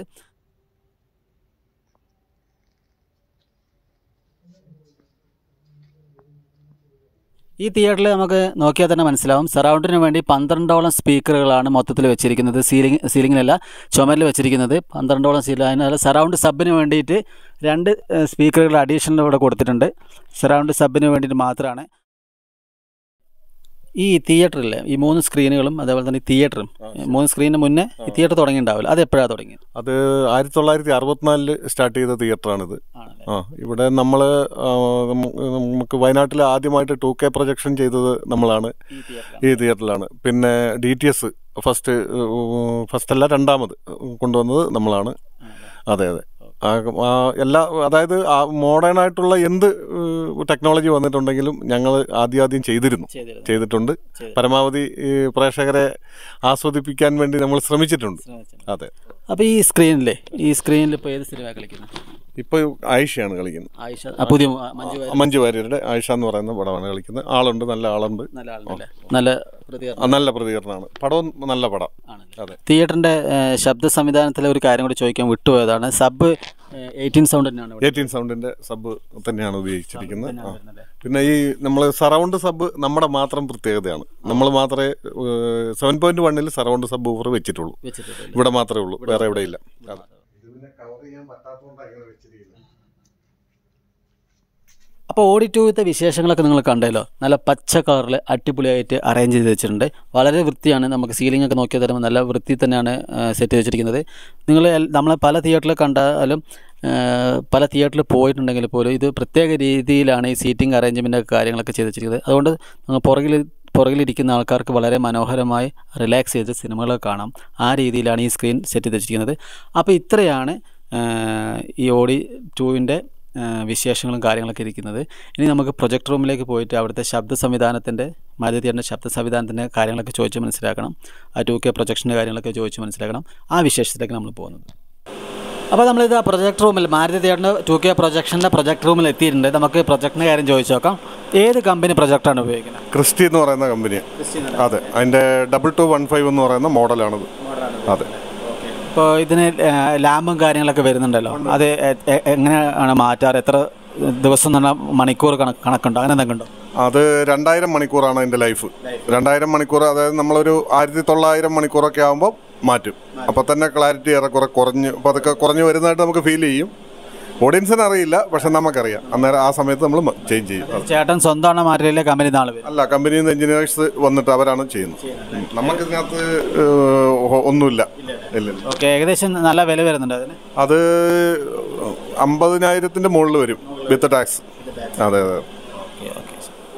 ഈ തിയേറ്ററിൽ നമുക്ക് നോക്കിയാൽ തന്നെ മനസ്സിലാവും സറൗണ്ടിന് വേണ്ടി പന്ത്രണ്ടോളം സ്പീക്കറുകളാണ് മൊത്തത്തിൽ വെച്ചിരിക്കുന്നത് സീലിംഗ് സീലിങ്ങിലല്ല ചുമരിൽ വെച്ചിരിക്കുന്നത് പന്ത്രണ്ടോളം സീൽ അതിനകത്ത് സറൗണ്ട് സബിന് വേണ്ടിയിട്ട് രണ്ട് സ്പീക്കറുകൾ അഡീഷണൽ ഇവിടെ കൊടുത്തിട്ടുണ്ട് സറൗണ്ട് സബിന് വേണ്ടിയിട്ട് മാത്രമാണ് ഈ തിയേറ്ററിലെ ഈ മൂന്ന് സ്ക്രീനുകളും അതേപോലെ തന്നെ ഈ തിയേറ്ററും മൂന്ന് സ്ക്രീനിന് മുന്നേ ഈ തിയേറ്റർ തുടങ്ങിയിട്ടുണ്ടാവില്ല അത് എപ്പോഴാണ് തുടങ്ങിയത് അത് ആയിരത്തി തൊള്ളായിരത്തി അറുപത്തിനാലില് സ്റ്റാർട്ട് ചെയ്ത തിയേറ്ററാണിത് ആണല്ലേ ആ ഇവിടെ നമ്മൾ നമുക്ക് വയനാട്ടിൽ ആദ്യമായിട്ട് ടു കെ പ്രൊജക്ഷൻ ചെയ്തത് നമ്മളാണ് ഈ തിയേറ്ററിലാണ് ഈ തിയേറ്ററിലാണ് പിന്നെ D T S first first അല്ല രണ്ടാമത് കൊണ്ടുവന്നത് നമ്മളാണ് അതെ അതെ ആ, ആ, എല്ലാ അതായത് ആ മോഡേൺ ആയിട്ടുള്ള എന്ത് ടെക്നോളജി വന്നിട്ടുണ്ടെങ്കിലും ഞങ്ങൾ ആദ്യം ആദ്യം ചെയ്തിരുന്നു ചെയ്തിരുന്നു ചെയ്തിട്ടുണ്ട് ചെയ്തു. പരമാവധി ഈ പ്രേക്ഷകരെ ആസ്വദിപ്പിക്കാൻ വേണ്ടി നമ്മൾ ശ്രമിച്ചിട്ടുണ്ട് ശ്രമിച്ചിട്ടുണ്ട്. അതെ അപ്പോൾ ഈ സ്ക്രീനിലെ ഈ സ്ക്രീനിൽ ഇപ്പോൾ ഏത് സിനിമ കളിക്കുന്നത് ഇപ്പോൾ ആയിഷയാണ് കളിക്കുന്നത് ആയിഷ ആ, പുതിയ മു- ആ, മഞ്ജു വാര്യർ മഞ്ജു വാര്യരുടെ ആയിഷ എന്ന് പറയുന്ന പടമാണ് കളിക്കുന്നത് ആളുണ്ട് നല്ല ആളുണ്ട് നല്ല ആളുണ്ടല്ലേ നല്ല പ്രതികരണം ആ, നല്ല പ്രതികരണമാണ് പടവും നല്ല പടം ആണല്ലേ അതെ തിയേറ്ററിൻ്റെ ശബ്ദ സംവിധാനത്തിലെ ഒരു കാര്യം കൂടി ചോദിക്കാൻ വിട്ടുപോയതാണ് സബ് എയ്റ്റീൻ സൗണ്ട് തന്നെയാണ് ഇവിടെ എയ്റ്റീൻ സൗണ്ടിന്റെ സബ് തന്നെയാണ് ഉപയോഗിച്ചിരിക്കുന്നത് ആ. വരുന്നത്. പിന്നെ ഈ നമ്മൾ സറൗണ്ട് സബ് നമ്മുടെ മാത്രം പ്രത്യേകതയാണ് നമ്മൾ മാത്രമേ സെവൻ പോയിന്റ് വണ്ണിൽ സറൗണ്ട് സബ് ഓവർ വെച്ചിട്ടുള്ളൂ വെച്ചിട്ടില്ല ഇവിടെ മാത്രമേ ഉള്ളൂ വേറെ എവിടെയില്ല അപ്പോൾ ഓഡി ടൂവിലത്തെ വിശേഷങ്ങളൊക്കെ നിങ്ങൾ കണ്ടല്ലോ നല്ല പച്ച കളറിൽ അടിപൊളിയായിട്ട് അറേഞ്ച് ചെയ്ത് വെച്ചിട്ടുണ്ട് വളരെ വൃത്തിയാണ് നമുക്ക് സീലിംഗ് ഒക്കെ നോക്കിയാൽ തരുമ്പോൾ നല്ല വൃത്തി തന്നെയാണ് സെറ്റ് ചെയ്ത് വെച്ചിരിക്കുന്നത് നിങ്ങൾ നമ്മൾ പല തിയേറ്ററിൽ കണ്ടാലും ആ, പല തിയേറ്ററിൽ പോയിട്ടുണ്ടെങ്കിൽ പോലും ഇത് പ്രത്യേക രീതിയിലാണ് ഈ സീറ്റിംഗ് അറേഞ്ച്മെൻ്റ് കാര്യങ്ങളൊക്കെ ചെയ്ത് വെച്ചിരിക്കുന്നത് അതുകൊണ്ട് നിങ്ങൾ പുറകിൽ പുറകിലിരിക്കുന്ന ആൾക്കാർക്ക് വളരെ മനോഹരമായി റിലാക്സ് ചെയ്ത് സിനിമകൾ കാണാം ആ രീതിയിലാണ് ഈ സ്ക്രീൻ സെറ്റ് ചെയ്ത് വെച്ചിരിക്കുന്നത് അപ്പോൾ ഇത്രയാണ് ആ, ഈ ഓഡി ടൂവിൻ്റെ വിശേഷങ്ങളും കാര്യങ്ങളൊക്കെ ഇരിക്കുന്നത് ഇനി നമുക്ക് പ്രൊജക്ട് റൂമിലേക്ക് പോയിട്ട് അവിടുത്തെ ശബ്ദ സംവിധാനത്തിൻ്റെ മാരുതി തിയേറ്ററിൻ്റെ ശബ്ദ സംവിധാനത്തിൻ്റെ കാര്യങ്ങളൊക്കെ ചോദിച്ച് മനസ്സിലാക്കണം ആ ടു കെ പ്രൊജക്ഷൻ്റെ കാര്യങ്ങളൊക്കെ ചോദിച്ച് മനസ്സിലാക്കണം ആ വിശേഷത്തിലേക്ക് നമ്മൾ പോകുന്നത് അപ്പോൾ നമ്മളിത് ആ പ്രൊജക്ട് റൂമിൽ മാരുതി തിയേറ്ററിൻ്റെ ടു കെ പ്രൊജക്ഷൻ്റെ പ്രൊജക്ട് റൂമിൽ എത്തിയിട്ടുണ്ട് നമുക്ക് പ്രൊജക്ടിൻ്റെ കാര്യം ചോദിച്ചു നോക്കാം ഏത് കമ്പനി പ്രൊജക്റ്റാണ് ഉപയോഗിക്കുന്നത് ക്രിസ്റ്റി എന്ന് പറയുന്ന കമ്പനി അതെ അതിന്റെ ഡബിൾ ടു വൺ ഫൈവ് എന്ന് പറയുന്ന മോഡലാണിത് അതെ ഇപ്പോൾ ഇതിന് ലാമ്പും കാര്യങ്ങളൊക്കെ വരുന്നുണ്ടല്ലോ അത് എ- എ- എങ്ങനെയാണ് മാറ്റാറ് എത്ര ദിവസം എന്ന് പറഞ്ഞാൽ മണിക്കൂർ കണക്ക് കണക്കുണ്ടോ അങ്ങനെ എന്തെങ്കിലും ഉണ്ടോ അത് രണ്ടായിരം മണിക്കൂറാണ് അതിന്റെ ലൈഫ് രണ്ടായിരം മണിക്കൂർ അതായത് നമ്മളൊരു ആയിരത്തി തൊള്ളായിരം മണിക്കൂറൊക്കെ ആകുമ്പോൾ മാറ്റും അപ്പോൾ തന്നെ ക്ലാരിറ്റി ഏറെക്കുറെ കുറഞ്ഞ് അപ്പോൾ അതൊക്കെ കുറഞ്ഞ് വരുന്നതായിട്ട് നമുക്ക് ഫീൽ ചെയ്യും ഓഡിയൻസിന് അറിയില്ല പക്ഷെ നമുക്കറിയാം അന്നേരം ആ സമയത്ത് നമ്മൾ ചേഞ്ച് ചെയ്യും അതെ. ചേട്ടൻ സ്വന്തമാണ് മാറ്റിലെ കമ്പനി നാളെ വരും അല്ല കമ്പനിയിൽ നിന്ന് എഞ്ചിനീയേഴ്സ് വന്നിട്ട് അവരാണ് ചെയ്യുന്നത് ഉം. നമുക്കിതിനകത്ത് ഏഹ്, ഒന്നുമില്ല ഇല്ല ഇല്ല ഓക്കെ ഏകദേശം നല്ല വില വരുന്നുണ്ട് അതിന് അത് അമ്പതിനായിരത്തിന്റെ മുകളിൽ വരും വിത്ത് ടാക്സ് അതെ അതെ ഓക്കെ ഓക്കെ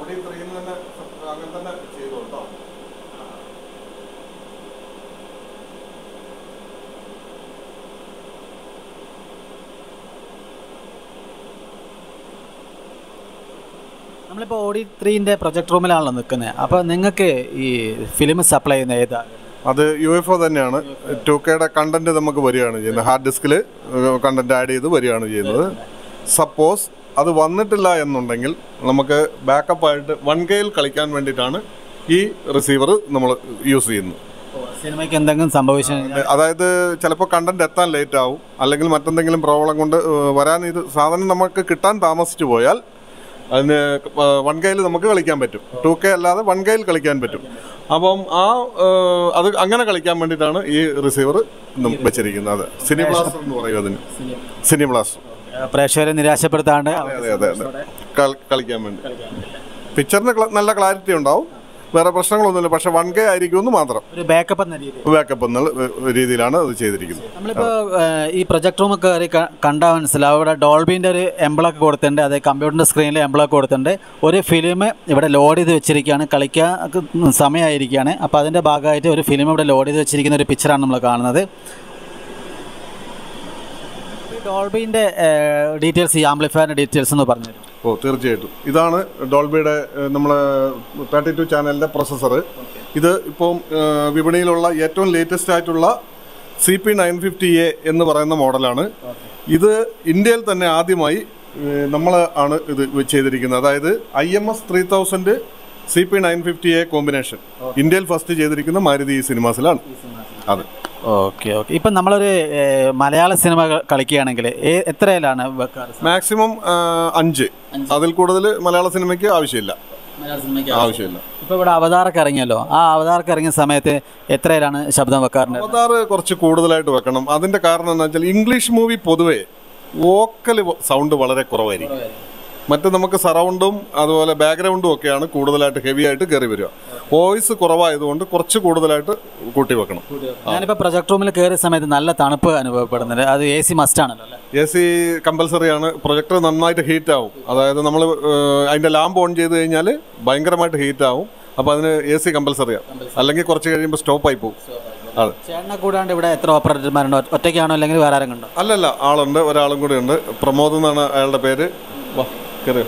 നമ്മളിപ്പോൾ ഓഡി ത്രീൻ്റെ പ്രൊജക്ട് റൂമിലാണല്ലോ നിൽക്കുന്നത് അപ്പോൾ നിങ്ങൾക്ക് ഈ ഫിലിം സപ്ലൈ ചെയ്യുന്ന ഏതാ അത് യു എഫ് ഒ തന്നെയാണ് ടു കെയുടെ കണ്ടന്റ് നമുക്ക് വരികയാണ് ചെയ്യുന്നത് ഹാർഡ് ഡിസ്കിൽ കണ്ടന്റ് ആഡ് ചെയ്ത് വരികയാണ് ചെയ്യുന്നത് സപ്പോസ് അത് വന്നിട്ടില്ല എന്നുണ്ടെങ്കിൽ നമുക്ക് ബാക്കപ്പ് ആയിട്ട് വൺ കെയിൽ കളിക്കാൻ വേണ്ടിയിട്ടാണ് ഈ റിസീവർ നമ്മൾ യൂസ് ചെയ്യുന്നത് സിനിമയ്ക്ക് എന്തെങ്കിലും സംഭവിച്ചു കഴിഞ്ഞാൽ അതായത് ചിലപ്പോൾ കണ്ടന്റ് എത്താൻ ലേറ്റ് ആവും അല്ലെങ്കിൽ മറ്റെന്തെങ്കിലും പ്രോബ്ലം കൊണ്ട് ഏഹ്, വരാൻ ഇത് സാധനം നമുക്ക് കിട്ടാൻ താമസിച്ചു പോയാൽ അതിന് വൺ കെയിൽ നമുക്ക് കളിക്കാൻ പറ്റും ടു കെ അല്ലാതെ വൺ കെയിൽ കളിക്കാൻ പറ്റും അപ്പം ആ ഏഹ്, അത് അങ്ങനെ കളിക്കാൻ വേണ്ടിയിട്ടാണ് ഈ റിസീവർ വെച്ചിരിക്കുന്നത് അതെ സിനി ബ്ലാസ്റ്റർ എന്ന് പറയും അതിന് സിനി ബ്ലാസ്റ്റർ പ്രേക്ഷകരെ നിരാശപ്പെടുത്താണ്ട് അതെ അതെ അതെ കള- കളിക്കാൻ വേണ്ടി പിക്ചറിന് ക്ല- നല്ല ക്ലാരിറ്റി ഉണ്ടാവും വേറെ പ്രശ്നങ്ങളൊന്നുമില്ല പക്ഷെ വൺ കെ ആയിരിക്കുമെന്ന് മാത്രം ഒരു ബാക്കപ്പ് എന്ന രീതിയിൽ ബാക്കപ്പ് എന്നുള്ള രീതിയിലാണ് അത് ചെയ്തിരിക്കുന്നത് നമ്മളിപ്പോൾ ഈ പ്രൊജക്ട് റൂം കയറി ക- കണ്ടാൽ മനസ്സിലാവും ഇവിടെ ഡോൾബിൻ്റെ ഒരു എംബ്ലൊക്കെ കൊടുത്തിട്ടുണ്ട് അതായത് കമ്പ്യൂട്ടറിൻ്റെ സ്ക്രീനിൽ എംബ്ലൊക്കെ കൊടുത്തിട്ടുണ്ട് ഒരു ഫിലിം ഇവിടെ ലോഡ് ചെയ്ത് വെച്ചിരിക്കുകയാണ് കളിക്കാൻ സമയമായിരിക്കുകയാണ് അപ്പോൾ അതിൻ്റെ ഭാഗമായിട്ട് ഒരു ഫിലിം ഇവിടെ ലോഡ് ചെയ്ത് വെച്ചിരിക്കുന്ന ഒരു പിക്ചറാണ് നമ്മൾ കാണുന്നത് ഡോൾബിൻ്റെ ഡീറ്റെയിൽസ് ഈ ആംപ്ലിഫയറിൻ്റെ ഡീറ്റെയിൽസ് എന്ന് പറഞ്ഞു തരും ഓ തീർച്ചയായിട്ടും ഇതാണ് ഡോൾബിയുടെ നമ്മളെ തേർട്ടി ടു ചാനലിൻ്റെ പ്രൊസസ്സർ ഇത് ഇപ്പം ഏഹ്, വിപണിയിലുള്ള ഏറ്റവും ലേറ്റസ്റ്റ് ആയിട്ടുള്ള C P nine fifty A എന്ന് പറയുന്ന മോഡലാണ് ഇത് ഇന്ത്യയിൽ തന്നെ ആദ്യമായി നമ്മൾ ആണ് ഇത് ചെയ്തിരിക്കുന്നത് അതായത് I M S three thousand C P nine fifty A combination ഇന്ത്യയിൽ ഫസ്റ്റ് ചെയ്തിരിക്കുന്ന മാരുതി ഈ സിനിമാസിലാണ് അതെ ഓക്കെ ഓക്കെ ഇപ്പം നമ്മളൊരു ഏഹ്, മലയാള സിനിമ ക- കളിക്കുകയാണെങ്കിൽ ഏ- എത്രയിലാണ് വെക്കാറ് മാക്സിമം ആ, അഞ്ച് അതിൽ കൂടുതൽ മലയാള സിനിമയ്ക്ക് ആവശ്യമില്ല മലയാള സിനിമയ്ക്ക് ആവശ്യമില്ല ഇപ്പോൾ ഇവിടെ അവതാറൊക്കെ ഇറങ്ങിയല്ലോ ആ അവതാറൊക്കെ ഇറങ്ങിയ സമയത്ത് എത്രയിലാണ് ശബ്ദം വെക്കാറുണ്ട് അവതാർ കുറച്ച് കൂടുതലായിട്ട് വെക്കണം അതിന്റെ കാരണം എന്താ വെച്ചാൽ ഇംഗ്ലീഷ് മൂവി പൊതുവേ വോക്കൽ സൗണ്ട് വളരെ കുറവായിരിക്കും മറ്റ് നമുക്ക് സറൗണ്ടും അതുപോലെ ബാക്ക്ഗ്രൗണ്ടും ഒക്കെയാണ് കൂടുതലായിട്ട് ഹെവി ആയിട്ട് കയറി വരിക വോയിസ് കുറവായതുകൊണ്ട് കുറച്ച് കൂടുതലായിട്ട് കൂട്ടി വെക്കണം ഞാനിപ്പോൾ പ്രൊജക്ട് റൂമിൽ കയറിയ സമയത്ത് നല്ല തണുപ്പ് അനുഭവപ്പെടുന്നുണ്ട് അത് എ സി മസ്റ്റ് ആണല്ലോ അല്ലേ എ സി കമ്പൽസറി ആണ് പ്രൊജക്ടർ നന്നായിട്ട് ഹീറ്റ് ആവും അതായത് നമ്മൾ അതിന്റെ ലാമ്പ് ഓൺ ചെയ്ത് കഴിഞ്ഞാൽ ഭയങ്കരമായിട്ട് ഹീറ്റ് ആവും അപ്പോൾ അതിന് എ സി കമ്പൽസറിയാണ് അല്ലെങ്കിൽ കുറച്ച് കഴിയുമ്പോൾ സ്റ്റോപ്പ് ആയി പോകും അതെ ചേട്ടനെ കൂടാണ്ട് ഇവിടെ എത്ര ഓപ്പറേറ്റർമാരുണ്ട് ഒറ്റ- ഒറ്റയ്ക്കാണോ അല്ലെങ്കിൽ വേറെ ആരെങ്കിലും ഉണ്ടോ അല്ലല്ല ആളുണ്ട് ഒരാളും കൂടെ ഉണ്ട് പ്രമോദ് എന്നാണ് അയാളുടെ പേര് വാ കയറിയോ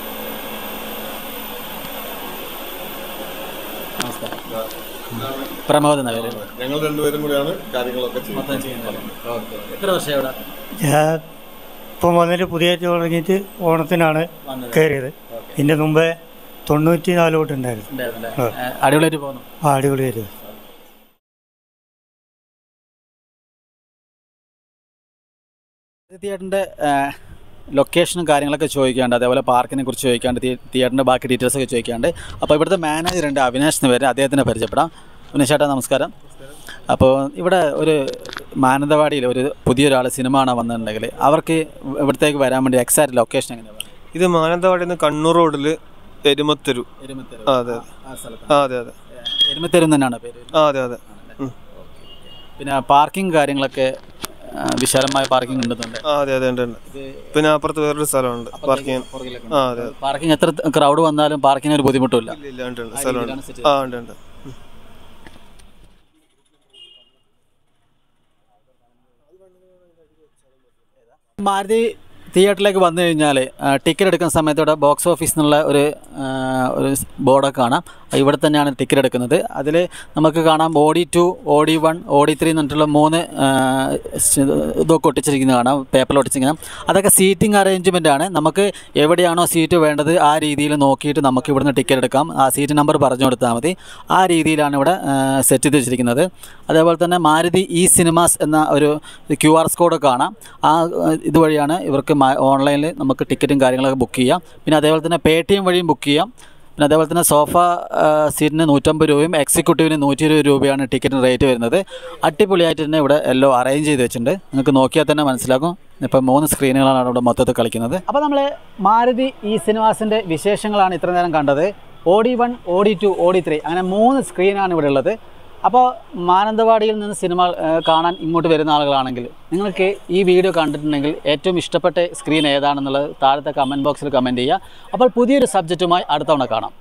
പ്രമോദ് എന്ന പേര് ഞങ്ങൾ രണ്ടുപേരും കൂടിയാണ് കാര്യങ്ങളൊക്കെ ചെയ്യുന്നത് എത്ര വർഷം ഇവിടെ ഞാൻ ഇപ്പം വന്നിട്ട് പുതിയ തുടങ്ങിയിട്ട് ഓണത്തിനാണ് കയറിയത് ഇതിൻ്റെ മുമ്പേ തൊണ്ണൂറ്റി നാല് തൊട്ടുണ്ടായിരുന്നു ഏഹ്, അടിപൊളിയായിട്ട് പോകുന്നു ആ അടിപൊളിയായിരുന്നു തിയേറ്ററിൻ്റെ ലൊക്കേഷനും കാര്യങ്ങളൊക്കെ ചോദിക്കാണ്ട് അതേപോലെ പാർക്കിനെ കുറിച്ച് ചോദിക്കാണ്ട് തിയേ- തിയേറ്ററിൻ്റെ ബാക്കി ഡീറ്റെയിൽസ് ഒക്കെ ചോദിക്കാണ്ട് അപ്പോൾ ഇവിടുത്തെ മാനേജർ ഉണ്ട് അവിനാഷ് എന്ന് പേര് അദ്ദേഹത്തിനെ പരിചയപ്പെടാം അവിനാഷ് ചേട്ടാ നമസ്കാരം അപ്പോൾ ഇവിടെ ഒരു മാനന്തവാടിയിൽ ഒരു പുതിയൊരാൾ സിനിമ കാണാൻ വന്നിട്ടുണ്ടെങ്കിൽ അവർക്ക് ഇവിടത്തേക്ക് വരാൻ വേണ്ടി എക്സാക്ട് ലൊക്കേഷൻ എങ്ങനെയാണ് ഇത് മാനന്തവാടിയിൽ നിന്ന് കണ്ണൂർ റോഡിൽ എരുമത്തെരു ആ അതെ അതെ ആ അതെ അതെ എരുമത്തെരും തന്നെയാണ് പേര് ആ അതെ അതെ ഉം. പിന്നെ പാർക്കിംഗ് കാര്യങ്ങളൊക്കെ ആ, വിശാലമായ പാർക്കിംഗ് ഉണ്ടെന്നുണ്ട് ആ അതെ അതെ ഉണ്ട് ഉണ്ട് പിന്നെ അപ്പുറത്ത് വേറൊരു സ്ഥലമുണ്ട് പാർക്കിംഗ് ആ അതെ അതെ പാർക്കിംഗ് എത്ര ക്രൗഡ് വന്നാലും പാർക്കിംഗ് ഒരു ബുദ്ധിമുട്ടില്ല ഇല്ല ഇല്ല ഉണ്ട് ഉണ്ട് സ്ഥലമുണ്ട് ആ ഉണ്ട് ഉണ്ട് ഉം. മാരുതി തിയേറ്ററിലേക്ക് വന്നു കഴിഞ്ഞാൽ ടിക്കറ്റ് എടുക്കുന്ന സമയത്ത് ഇവിടെ ബോക്സ് ഓഫീസിൽ നിന്നുള്ള ഒരു ആ, ഒരു ബോർഡൊക്കെ കാണാം ഇവിടെ തന്നെയാണ് ടിക്കറ്റ് എടുക്കുന്നത് അതിൽ നമുക്ക് കാണാം audi two audi one audi three എന്നിട്ടുള്ള മൂന്ന് ആ, സ് ഇതൊക്കെ ഒട്ടിച്ചിരിക്കുന്നത് കാണാം പേപ്പറിൽ ഒട്ടിച്ചിരിക്കുന്നത് അതൊക്കെ സീറ്റിംഗ് അറേഞ്ച്മെൻ്റ് ആണ് നമുക്ക് എവിടെയാണോ സീറ്റ് വേണ്ടത് ആ രീതിയിൽ നോക്കിയിട്ട് നമുക്ക് ഇവിടുന്ന് ടിക്കറ്റ് എടുക്കാം ആ സീറ്റ് നമ്പർ പറഞ്ഞു കൊടുത്താൽ മതി ആ രീതിയിലാണ് ഇവിടെ സെറ്റ് ചെയ്ത് വെച്ചിരിക്കുന്നത് അതേപോലെ തന്നെ മാരുതി ഇ സിനിമാസ് എന്ന ഒരു ക്യു ആർ കോഡ് കാണാം ആ ഏഹ്, ഇതുവഴിയാണ് ഇവർക്ക് ഓൺലൈനിൽ നമുക്ക് ടിക്കറ്റും കാര്യങ്ങളൊക്കെ ബുക്ക് ചെയ്യാം പിന്നെ അതേപോലെ തന്നെ പേ ടി എം വഴിയും ബുക്ക് ചെയ്യാം പിന്നെ അതേപോലെ തന്നെ സോഫ ആ, സീറ്റിന് നൂറ്റമ്പത് രൂപയും എക്സിക്യൂട്ടീവിന് നൂറ്റി ഇരുപത് രൂപയാണ് ടിക്കറ്റിന് റേറ്റ് വരുന്നത് അടിപൊളിയായിട്ട് തന്നെ ഇവിടെ എല്ലാം അറേഞ്ച് ചെയ്ത് വെച്ചിട്ടുണ്ട് നിങ്ങൾക്ക് നോക്കിയാൽ തന്നെ മനസ്സിലാക്കും ഇപ്പം മൂന്ന് സ്ക്രീനുകളാണ് ഇവിടെ മൊത്തത്തിൽ കളിക്കുന്നത് അപ്പോൾ നമ്മൾ മാരുതി ഈ സിനിമാസിൻ്റെ വിശേഷങ്ങളാണ് ഇത്ര നേരം കണ്ടത് audi one audi two audi three അങ്ങനെ മൂന്ന് സ്ക്രീനാണ് ഇവിടെ ഉള്ളത് അപ്പോൾ മാനന്തവാടിയിൽ നിന്ന് സിനിമ ആ, കാണാൻ ഇങ്ങോട്ട് വരുന്ന ആളുകളാണെങ്കിൽ നിങ്ങൾക്ക് ഈ വീഡിയോ കണ്ടിട്ടുണ്ടെങ്കിൽ ഏറ്റവും ഇഷ്ടപ്പെട്ട സ്ക്രീൻ ഏതാണെന്നുള്ളത് താഴത്തെ കമൻറ്റ് ബോക്സിൽ കമൻറ്റ് ചെയ്യുക അപ്പോൾ പുതിയൊരു സബ്ജക്റ്റുമായി അടുത്തവണ കാണാം